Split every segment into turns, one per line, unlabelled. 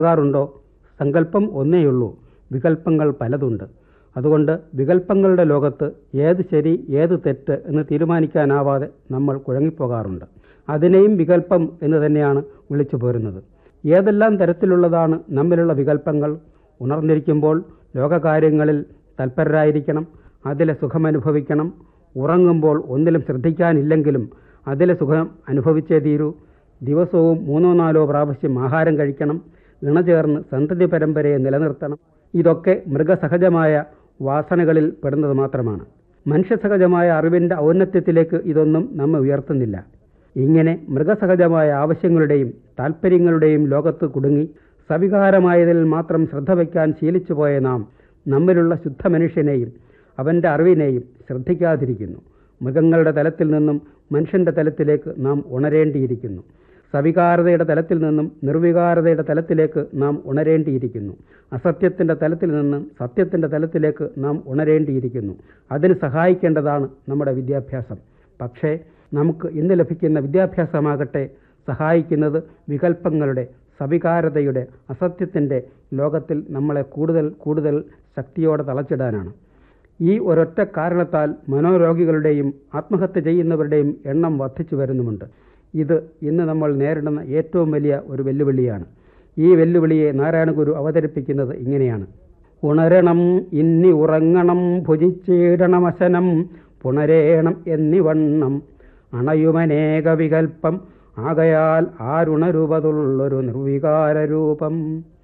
ാറുണ്ടോ സങ്കല്പം ഒന്നേയുള്ളൂ വികല്പങ്ങൾ പലതുണ്ട് അതുകൊണ്ട് വികല്പങ്ങളുടെ ലോകത്ത് ഏത് ശരി ഏത് തെറ്റ് എന്ന് തീരുമാനിക്കാനാവാതെ നമ്മൾ കുഴങ്ങിപ്പോകാറുണ്ട് അതിനെയും വികല്പം എന്ന് തന്നെയാണ് വിളിച്ചു പോരുന്നത് ഏതെല്ലാം തരത്തിലുള്ളതാണ് നമ്മിലുള്ള വികല്പങ്ങൾ ഉണർന്നിരിക്കുമ്പോൾ ലോകകാര്യങ്ങളിൽ തൽപരരായിരിക്കണം അതിലെ സുഖമനുഭവിക്കണം ഉറങ്ങുമ്പോൾ ഒന്നിലും ശ്രദ്ധിക്കാനില്ലെങ്കിലും അതിലെ സുഖം അനുഭവിച്ചേ തീരൂ ദിവസവും മൂന്നോ നാലോ പ്രാവശ്യം ആഹാരം കഴിക്കണം ഇണചേർന്ന് സന്തതി പരമ്പരയെ നിലനിർത്തണം ഇതൊക്കെ മൃഗസഹജമായ വാസനകളിൽ പെടുന്നത് മാത്രമാണ് മനുഷ്യസഹജമായ അറിവിൻ്റെ ഔന്നത്യത്തിലേക്ക് ഇതൊന്നും നമ്മെ ഉയർത്തുന്നില്ല ഇങ്ങനെ മൃഗസഹജമായ ആവശ്യങ്ങളുടെയും താൽപ്പര്യങ്ങളുടെയും ലോകത്ത് കുടുങ്ങി സവികാരമായതിൽ മാത്രം ശ്രദ്ധ വയ്ക്കാൻ ശീലിച്ചു പോയ നാം നമ്മിലുള്ള ശുദ്ധ മനുഷ്യനെയും അവൻ്റെ അറിവിനെയും ശ്രദ്ധിക്കാതിരിക്കുന്നു മൃഗങ്ങളുടെ തലത്തിൽ നിന്നും മനുഷ്യൻ്റെ തലത്തിലേക്ക് നാം ഉണരേണ്ടിയിരിക്കുന്നു സവികാരതയുടെ തലത്തിൽ നിന്നും നിർവികാരതയുടെ തലത്തിലേക്ക് നാം ഉണരേണ്ടിയിരിക്കുന്നു അസത്യത്തിൻ്റെ തലത്തിൽ നിന്നും സത്യത്തിൻ്റെ തലത്തിലേക്ക് നാം ഉണരേണ്ടിയിരിക്കുന്നു അതിന് സഹായിക്കേണ്ടതാണ് നമ്മുടെ വിദ്യാഭ്യാസം പക്ഷേ നമുക്ക് ഇന്ന് ലഭിക്കുന്ന വിദ്യാഭ്യാസമാകട്ടെ സഹായിക്കുന്നത് വികല്പങ്ങളുടെ സവികാരതയുടെ അസത്യത്തിൻ്റെ ലോകത്തിൽ നമ്മളെ കൂടുതൽ കൂടുതൽ ശക്തിയോടെ തളച്ചിടാനാണ് ഈ ഒരൊറ്റ കാരണത്താൽ മനോരോഗികളുടെയും ആത്മഹത്യ ചെയ്യുന്നവരുടെയും എണ്ണം വർദ്ധിച്ചു വരുന്നുമുണ്ട് ഇത് ഇന്ന് നമ്മൾ നേരിടുന്ന ഏറ്റവും വലിയ ഒരു വെല്ലുവിളിയാണ് ഈ വെല്ലുവിളിയെ നാരായണഗുരു അവതരിപ്പിക്കുന്നത് ഇങ്ങനെയാണ് ഉണരണം ഇന്നി ഉറങ്ങണം ഭുജിച്ചിടണമശനം പുണരേണം എന്നിവണ്ണം അണയുമനേക വികൽപ്പം ആകയാൽ ആരുണരൂപതുള്ളൊരു നിർവികാര രൂപം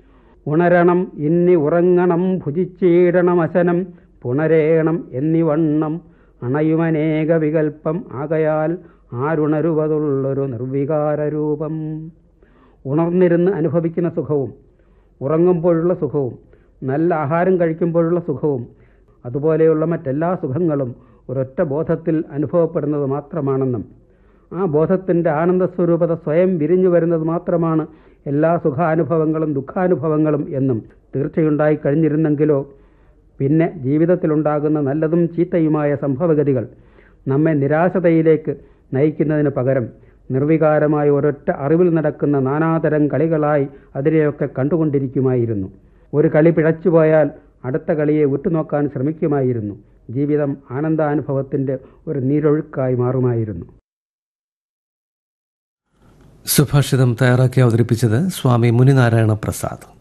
ഉണരണം ഇന്നി ഉറങ്ങണം ഭുജിച്ചിടണമശനം പുണരേണം എന്നിവണ്ണം അണയുമനേക വികൽപ്പം ആകയാൽ ആരുണരുവതുള്ളൊരു നിർവികാര രൂപം ഉണർന്നിരുന്ന് അനുഭവിക്കുന്ന സുഖവും ഉറങ്ങുമ്പോഴുള്ള സുഖവും നല്ല ആഹാരം കഴിക്കുമ്പോഴുള്ള സുഖവും അതുപോലെയുള്ള മറ്റെല്ലാ സുഖങ്ങളും ഒരൊറ്റ ബോധത്തിൽ അനുഭവപ്പെടുന്നത് മാത്രമാണെന്നും ആ ബോധത്തിൻ്റെ ആനന്ദസ്വരൂപത സ്വയം വിരിഞ്ഞു വരുന്നത് മാത്രമാണ് എല്ലാ സുഖാനുഭവങ്ങളും ദുഃഖാനുഭവങ്ങളും എന്നും തീർച്ചയുണ്ടായി കഴിഞ്ഞിരുന്നെങ്കിലോ പിന്നെ ജീവിതത്തിലുണ്ടാകുന്ന നല്ലതും ചീത്തയുമായ സംഭവഗതികൾ നമ്മെ നിരാശതയിലേക്ക് നയിക്കുന്നതിന് പകരം നിർവികാരമായ ഒരൊറ്റ അറിവിൽ നടക്കുന്ന നാനാതരം കളികളായി അതിനെയൊക്കെ കണ്ടുകൊണ്ടിരിക്കുമായിരുന്നു ഒരു കളി പിഴച്ചുപോയാൽ അടുത്ത കളിയെ ഉറ്റുനോക്കാൻ ശ്രമിക്കുമായിരുന്നു ജീവിതം ആനന്ദാനുഭവത്തിൻ്റെ ഒരു നീരൊഴുക്കായി മാറുമായിരുന്നു
സുഭാഷിതം തയ്യാറാക്കി അവതരിപ്പിച്ചത് സ്വാമി മുനിനാരായണ പ്രസാദ്